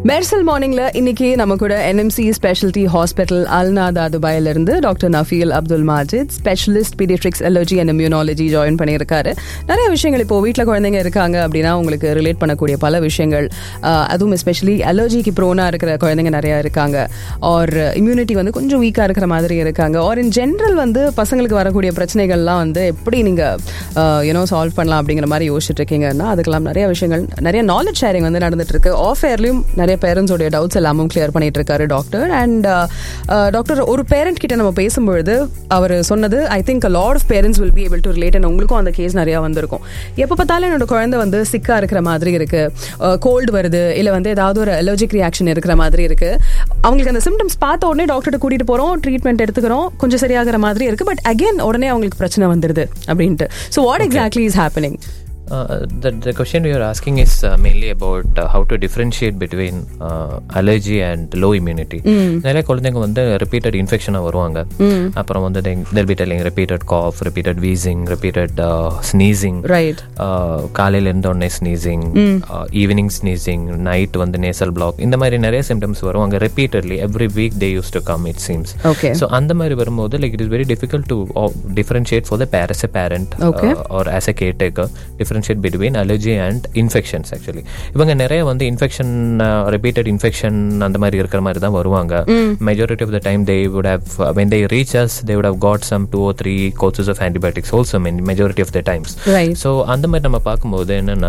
மெர்சல் மார்னிங்ல இன்னைக்கு நம்ம கூட என்எம்சி ஸ்பெஷாலிட்டி ஹாஸ்பிட்டல் அல்நாதா துபாயில இருந்து doctor Nafeel Abdul Majid specialist paediatrics allergy and immunology join பண்ணியிருக்காரு நிறைய விஷயங்கள் இப்போ வீட்டில் குழந்தைங்க இருக்காங்க அப்படின்னா உங்களுக்கு ரிலேட் பண்ணக்கூடிய பல விஷயங்கள் ஆஹ், அதுவும் எஸ்பெஷலி அலர்ஜிக்கு ப்ரோனா இருக்கிற குழந்தைங்க நிறைய இருக்காங்க ஆர் இம்யூனிட்டி வந்து கொஞ்சம் வீக்காக இருக்கிற மாதிரி இருக்காங்க ஆர் இன் ஜென்ரல் வந்து பசங்களுக்கு வரக்கூடிய பிரச்சனைகள்லாம் வந்து எப்படி நீங்கள் யூனோ சால்வ் பண்ணலாம் அப்படிங்கிற மாதிரி யோசிச்சுட்டு இருக்கீங்கன்னா அதுக்கெல்லாம் நிறைய விஷயங்கள் நிறைய நாலேஜ் ஷேரிங் வந்து நடந்துட்டு இருக்கு ஆஃப் ஏர்லையும் நிறைய பேரண்ட்ஸோடைய டவுட்ஸ் எல்லாமும் கிளியர் பண்ணிட்டு இருக்காரு டாக்டர் அண்ட் டாக்டர் ஒரு பேரண்ட் கிட்ட நம்ம பேசும்பொழுது அவர் சொன்னது I think lot of parents will be able to relate and உங்களுக்கும் அந்த கேஸ் நிறைய வந்திருக்கும் எப்போ பார்த்தாலும் என்னோட குழந்தை வந்து சிக்கா இருக்கிற மாதிரி இருக்கு கோல்டு வருது இல்லை வந்து ஏதாவது ஒரு அலர்ஜிக் ரியாக்ஷன் இருக்கிற மாதிரி இருக்கு அவங்களுக்கு அந்த சிம்டம்ஸ் பார்த்த உடனே டாக்டர்கிட்ட கூட்டிட்டு போறோம் ட்ரீட்மெண்ட் எடுத்துக்கிறோம் கொஞ்சம் சரியாகிற மாதிரி இருக்கு பட் அகைன் உடனே அவங்களுக்கு பிரச்சனை வந்துருது அப்படின்ட்டு so what exactly is happening Uh, the, the question you are asking is uh, mainly about uh, how to differentiate between uh, allergy and low immunity. நிறைய குழந்தைங்க வந்து ரிப்பீட்டட் இன்ஃபெக்ஷனாக வருவாங்க அப்புறம் வந்து they'll be telling repeated cough repeated wheezing repeated sneezing right காலையில் இருந்த உடனே sneezing evening sneezing night வந்து நேசல் பிளாக் இந்த மாதிரி நிறைய சிம்டம்ஸ் வருவாங்க repeatedly every week they use to come it seems Okay. So அந்த மாதிரி வரும்போது like it is very difficult to differentiate for the par as a parent Okay. Or as a caretaker differentiate between allergy and infections actually இவங்க நிறைய வந்து infection repeated infection அந்த மாதிரி இருக்கிற மாதிரி தான் வருவாங்க majority of the time they would have when they reach us they would have got some two or three courses of antibiotics also men majority of the times Right. So அந்த மாதிரி நம்ம பார்க்கும்போது என்னன்னா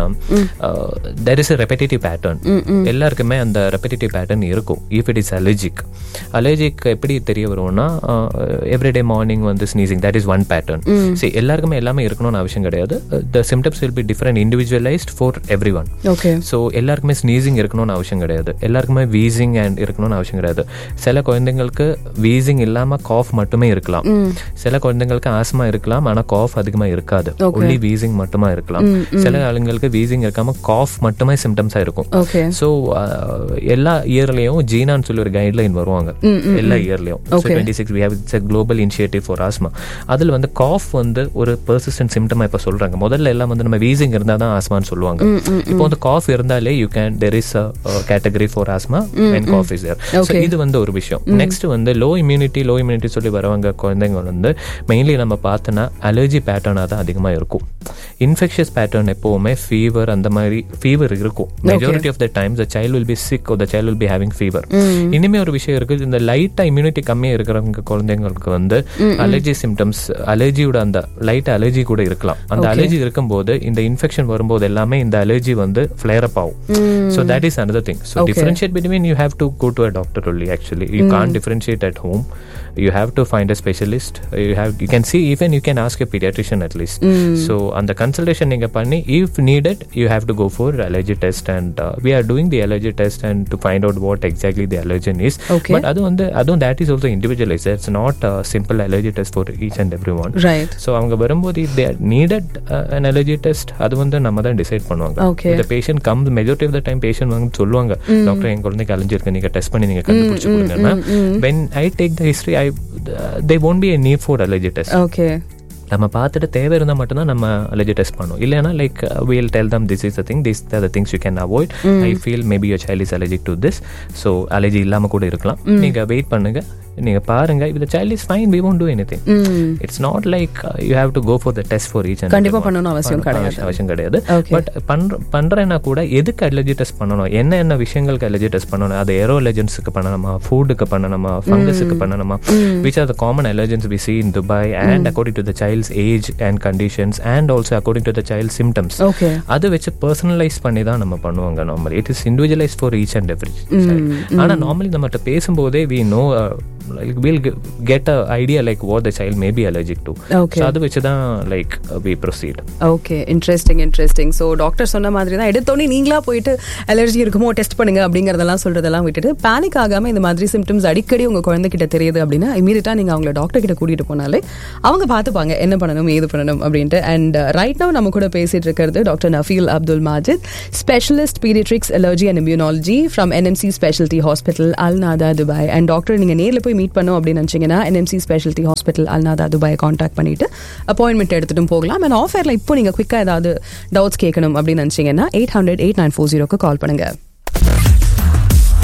there is a repetitive pattern எல்லாருக்குமே அந்த repetitive pattern இருக்கும் if it is allergic allergic எப்படி தெரிய வரும்னா எவ்ரிடே மார்னிங் வந்து sneezing that is one pattern சரி எல்லாருக்குமே எல்லாமே இருக்கணும்னு அவசியம் கிடையாது the symptoms will be different individualised for everyone okay so எல்லாருக்குமே ஸ்னீசிங் இருக்கணும்னு அவசியம் கிடையாது எல்லாருக்குமே வீசிங் அண்ட் இருக்கணும்னு அவசியம் கிடையாது சில குழந்தைங்களுக்கு வீசிங் இல்லாம காஃப் மட்டுமே இருக்கலாம் சில குழந்தைங்களுக்கு ஆஸ்மா இருக்கலாம் ஆனா காஃப் அதிகமா இருக்காது ஒன்லி வீசிங் மட்டுமா இருக்கலாம் சில ஆளுங்களுக்கு வீசிங் இருக்காம காஃப் மட்டுமே சிம்டம்ஸா இருக்கும் ஓகே ஸோ எல்லா இயர்லயும் ஜீனான்னு சொல்லி ஒரு கைட்லைன் வருவாங்க எல்லா இயர்லயும் twenty six we have it's global initiative for asthma அதுல வந்து காஃப் வந்து ஒரு பெர்சிஸ்டன்ட் சிம்டமா இப்ப சொல்றாங்க முதல்ல எல்லாம் வந்து நம்ம வீசிங் இருந்தா தான் ஆஸ்மான்னு சொல்லுவாங்க இப்போ வந்து காஃப் இருந்தாலே you can there is category for asthma when cough is there Okay. இது வந்து ஒரு விஷயம் நெக்ஸ்ட் வந்து லோ இம்யூனிட்டி லோ இம்யூனிட்டி சொல்லி வரவங்க குழந்தைங்க வந்து மெயின்லி நம்ம பார்த்தோன்னா அலர்ஜி பேட்டர்னாக தான் அதிகமா இருக்கும் இன்ஃபெக்ஷஸ் பேட்டர்ன் எப்பவுமே ஃபீவர் அந்த மாதிரி ஃபீவர் இருக்கும் majority of the times the child will be sick the child will be having fever இனிமே ஒரு விஷயம் இருக்கு இந்த லைட்டா இம்யூனிட்டி கம்மியா இருக்கிறவங்க குழந்தைங்களுக்கு வந்து அலர்ஜி சிம்டம்ஸ் அலர்ஜியோட அந்த லைட் அலர்ஜி கூட இருக்கலாம் அந்த அலர்ஜி இருக்கும்போது இந்த இன்ஃபெக்ஷன் வரும்போது எல்லாமே இந்த அலர்ஜி வந்து ஃபிளேர் அப் ஆகும் so that is another thing so differentiate between you have to go to a doctor only actually you can't differentiate at home you have to find a specialist you have you can see even you can ask a pediatrician at least so அந்த consultation நீங்க பண்ணி if needed you have to go for allergy test and uh, we are doing the allergy test and to find out what exactly the allergen is Okay. but அது வந்து அதுவும் that is also individualized it's not a simple allergy test for each and everyone right so அவங்க வரும்போது if they needed an allergy test அது வந்து நம்ம தான் decide பண்ணுவாங்க Okay. இந்த patient come majority of the time patient வந்து சொல்லுவாங்க டாக்டர் என் குழந்தைக்கு அலைஞ்சி இருக்கு நீங்க டெஸ்ட் பண்ணி நீங்க கண்டுபிடிச்சு கொடுங்கன்னா when I take the history I they won't be a need for allergy test okay நம்ம பார்த்துட்டு தேவை இருந்தால் மட்டும்தான் நம்ம அலர்ஜி டெஸ்ட் பண்ணுவோம் இல்லைன்னா like we'll tell them this is the thing this the things you can avoid I feel maybe your child is allergic to this so allergy இல்லாமல் கூட இருக்கலாம் நீங்கள் வெயிட் பண்ணுங்க நீங்கள் பாருங்க if the child is fine we won't do anything it's not like you have to go for the test for each கண்டிப்பா பண்ணணும்னு அவசியம் கிடையாது. அவசியம் கிடையாது Okay. பட் பண்ற பண்றேன்னா கூட எதுக்கு அலர்ஜி டெஸ்ட் பண்ணணும் என்ன என்ன விஷயங்களுக்கு அலர்ஜி டெஸ்ட் பண்ணணும் அது ஏரோ அலர்ஜென்ஸுக்கு பண்ணணுமா ஃபுட்டுக்கு பண்ணணுமா ஃபங்கஸுக்கு பண்ணணுமா which are the common allergens we see in Dubai and according to the child's age and conditions and also according to the child symptoms okay அதை வச்சு பர்சனலைஸ் பண்ணி தான் நம்ம பண்ணுவாங்க normally it is individualise for each and every ஆனா normally நம்மகிட்ட பேசும்போதே we know like will get a idea like what the child may be allergic to Okay. அது வச்சு தான் like we proceed okay interesting interesting so doctor சொன்ன மாதிரி தான் எடுத்தோடனே நீங்களா போயிட்டு அலர்ஜி இருக்குமோ டெஸ்ட் பண்ணுங்க அப்படிங்கறதெல்லாம் சொல்றதெல்லாம் விட்டுட்டு பேனிக் ஆகாம இந்த மாதிரி சிம்டம்ஸ் அடிக்கடி உங்க குழந்தைகிட்ட தெரியுது அப்படின்னா இமீடியட்டா நீங்க அவங்கள டாக்டர் கிட்ட கூட்டிட்டு போனாலே அவங்க பார்த்துப்பாங்க என்ன பண்ணணும் ஏது பண்ணணும் அப்படின்ட்டு அண்ட் ரைட் நவ் நம்ம கூட பேசிட்டு இருக்கிறது doctor Nafeel Abdul Majid specialist paediatrics allergy and immunology from NMC speciality hospital Al Nahda Dubai and doctor நீங்க நேர்ல போய் மீட் பண்ணும் அப்படின்னு நினைச்சீங்கன்னா NMC speciality hospital Al Nahda Dubai contact பண்ணிட்டு அப்பாயின்மெண்ட் எடுத்துட்டும் போகலாம் அண்ட் ஆஃபர்ல இப்போ நீங்க குவிக்கா ஏதாவது டவுட்ஸ் கேட்கணும் அப்படின்னு நினைச்சீங்கன்னா eight hundred eight nine four ஜீரோக்கு கால் பண்ணுங்க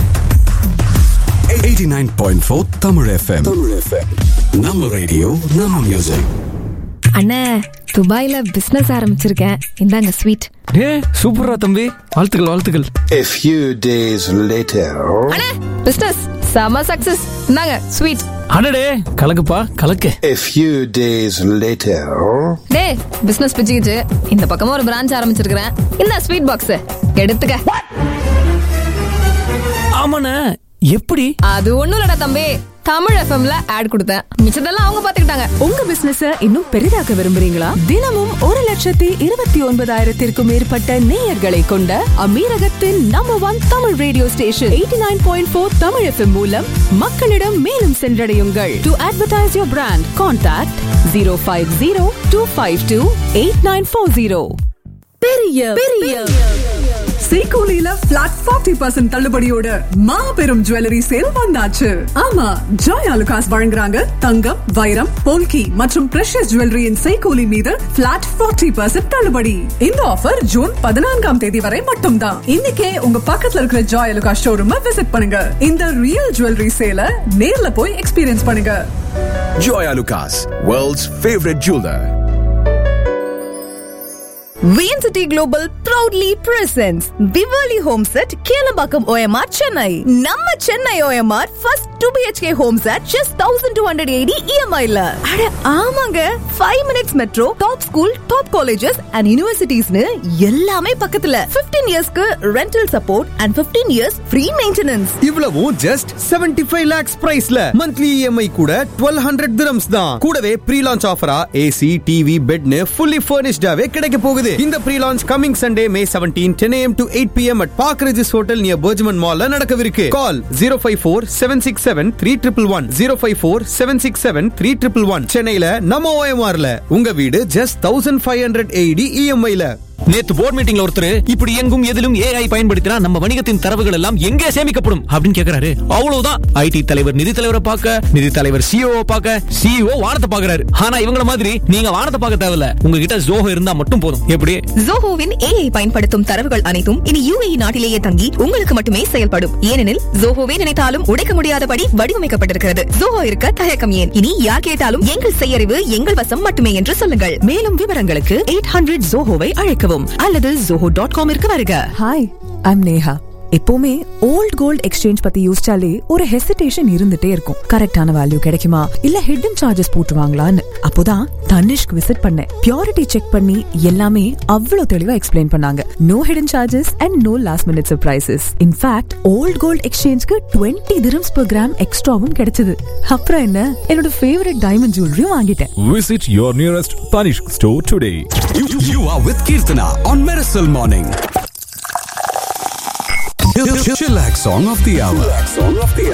89.4 Tamil FM. Tamil FM. நம்ம ரேடியோ நம்ம மியூசிக் அண்ணே துபாயில பிசினஸ் ஆரம்பிச்சிருக்கேன் இந்தாங்க ஸ்வீட் ஏ சூப்பரா தம்பி வாழ்த்துக்கள் வாழ்த்துக்கள் A few days later, அண்ணே பிசினஸ் செம சக்சஸ் இந்தாங்க ஸ்வீட் அடடே கலக்குப்பா கலக்கு a few days later, டே பிசினஸ் பிச்சுக்கிச்சு இந்த பக்கமா ஒரு பிரான்ச் ஆரம்பிச்சிருக்கிறேன் இந்த ஸ்வீட் பாக்ஸ் எடுத்துக்க ஆமாண்ணே எப்படி அது ஒண்ணும் இல்லடா தம்பி தமிழ் எஃப்எம்ல ஆட் கொடுத்தேன் மிச்சதெல்லாம் அவங்க பாத்துக்கிட்டாங்க உங்க பிசினஸ் இன்னும் பெரிதாக்க விரும்புறீங்களா தினமும் ஒரு லட்சத்தி இருபத்தி ஒன்பதாயிரத்திற்கும் மேற்பட்ட நேயர்களை கொண்ட அமீரகத்தின் number one Tamil radio station eighty nine point four Tamil FM மூலம் மக்களிடம் மேலும் சென்றடையுங்கள் to advertise your brand contact zero five zero two five two eight nine four zero பெரிய பெரிய செய்கூலியில பிளாட் ஃபார்ட்டி பர்சன்ட் தள்ளுபடியோட மாபெரும் ஜுவல்லரி சேல் வந்தாச்சு ஆமா ஜாய் அலுகாஸ் வழங்குறாங்க தங்கம் வைரம் போல்கி மற்றும் பிரஷஸ் ஜுவல்லரியின் செய்கூலி மீது பிளாட் ஃபார்ட்டி பர்சன்ட் தள்ளுபடி இந்த ஆஃபர் ஜூன் பதினான்காம் தேதி வரை மட்டும்தான் இன்னைக்கே உங்க பக்கத்துல இருக்கிற ஜாய் அலுகாஸ் ஷோரூம் விசிட் பண்ணுங்க இந்த ரியல் ஜுவல்லரி சேல நேர்ல போய் எக்ஸ்பீரியன்ஸ் பண்ணுங்க Joy Lucas, world's favorite jeweler. VNCity Global proudly presents Bivali Homes at Kelambakam OMR Chennai. நம்ம Chennai OMR first 2 BHK homes at just 1280 EMI ல. அட ஆமாங்க 5 minutes metro, top school, top colleges and universitiesனு எல்லாமே பக்கத்துல 15 இயர்ஸ்க்கு rental support and 15 years free maintenance. இவ்வளவும் just 75 five lakhs பிரைஸ்ல monthly EMI கூட டுவெல் ஹண்ட்ரட் திரம்ஸ் தான் கூடவே ப்ரீ லான்ச் ஆஃபரா ஏசி டிவி பெட்னு ஃபுல்லி ஃபர்னிஷ்டாவே கிடைக்க போகுது இந்த pre launch coming Sunday May seventeen ten AM to eight PM at Park Regis hotel near Burjuman மால்ல நடக்கவிருக்கு call zero five four seven six seven three triple one zero five four seven six seven three triple one சென்னையில நம்ம ஓஎம்ஆர்ல உங்க வீடு just thousand five hundred eighty இஎம்ஐல நேத்து board மீட்டிங்ல ஒருத்தர் இப்படி எங்கும் எதிலும் ஏஐ பயன்படுத்தினா நம்ம வணிகத்தின் தரவுகள் எல்லாம் எங்கே சேமிக்கப்படும் அப்படின்னு கேக்குறாரு அவ்வளவுதான் ஐடி தலைவர் நிதி தலைவரை பார்க்க நிதி தலைவர் சிஓ பார்க்க சிஓ வானத்தை பாக்குறாரு ஆனா இவங்கள மாதிரி நீங்க வானத்தை பார்க்க தேவையில்ல உங்ககிட்ட ஜோஹோ இருந்தா மட்டும் போதும் எப்படி ஜோஹோவின் ஏஐ பயன்படுத்தும் தரவுகள் அனைத்தும் இனி யுஏஇ நாட்டிலேயே தங்கி உங்களுக்கு மட்டுமே செயல்படும் ஏனெனில் ஜோஹோவே நினைத்தாலும் உடைக்க முடியாதபடி வடிவமைக்கப்பட்டிருக்கிறது ஜோஹோ இருக்க தயக்கம் ஏன் இனி யார் கேட்டாலும் எங்கள் செய்யறிவு எங்கள் வசம் மட்டுமே என்று சொல்லுங்கள் மேலும் விவரங்களுக்கு எயிட் ஹண்ட்ரட் ஜோஹோவை அழைக்கவும் அல்லது ஜோஹோ டாட் காமிற்கு வருக ஹாய் ஐம் நேஹா எப்பவுமே ஓல்ட் கோல்ட் எக்ஸ்சேஞ்ச் பத்தி யோசிச்சாலே ஒரு ஹெசிடேஷன் இருந்துட்டே இருக்கும் கரெக்டான வேல்யூ கிடைக்குமா இல்ல ஹிடன் சார்ஜஸ் போட்டுருவாங்களான்னு அப்போதான் தனிஷ்க் விசிட் பண்ணேன் பியூரிட்டி செக் பண்ணி எல்லாமே அவ்வளவு தெளிவா எக்ஸ்பிளைன் பண்ணாங்க no hidden charges and no last minute surprises in fact old gold எக்ஸ்சேஞ்ச்க்கு டுவெண்ட்டி dirhams per கிராம் எக்ஸ்ட்ராவும் கிடைச்சது அப்புறம் என்ன என்னோட ஃபேவரட் டைமண்ட் ஜுவல்லரியும் வாங்கிட்டேன் Visit your nearest Tanishq store today. You, you, you are with Kirtana on Miracle Morning. Chillax song of the hour. Song of the hour.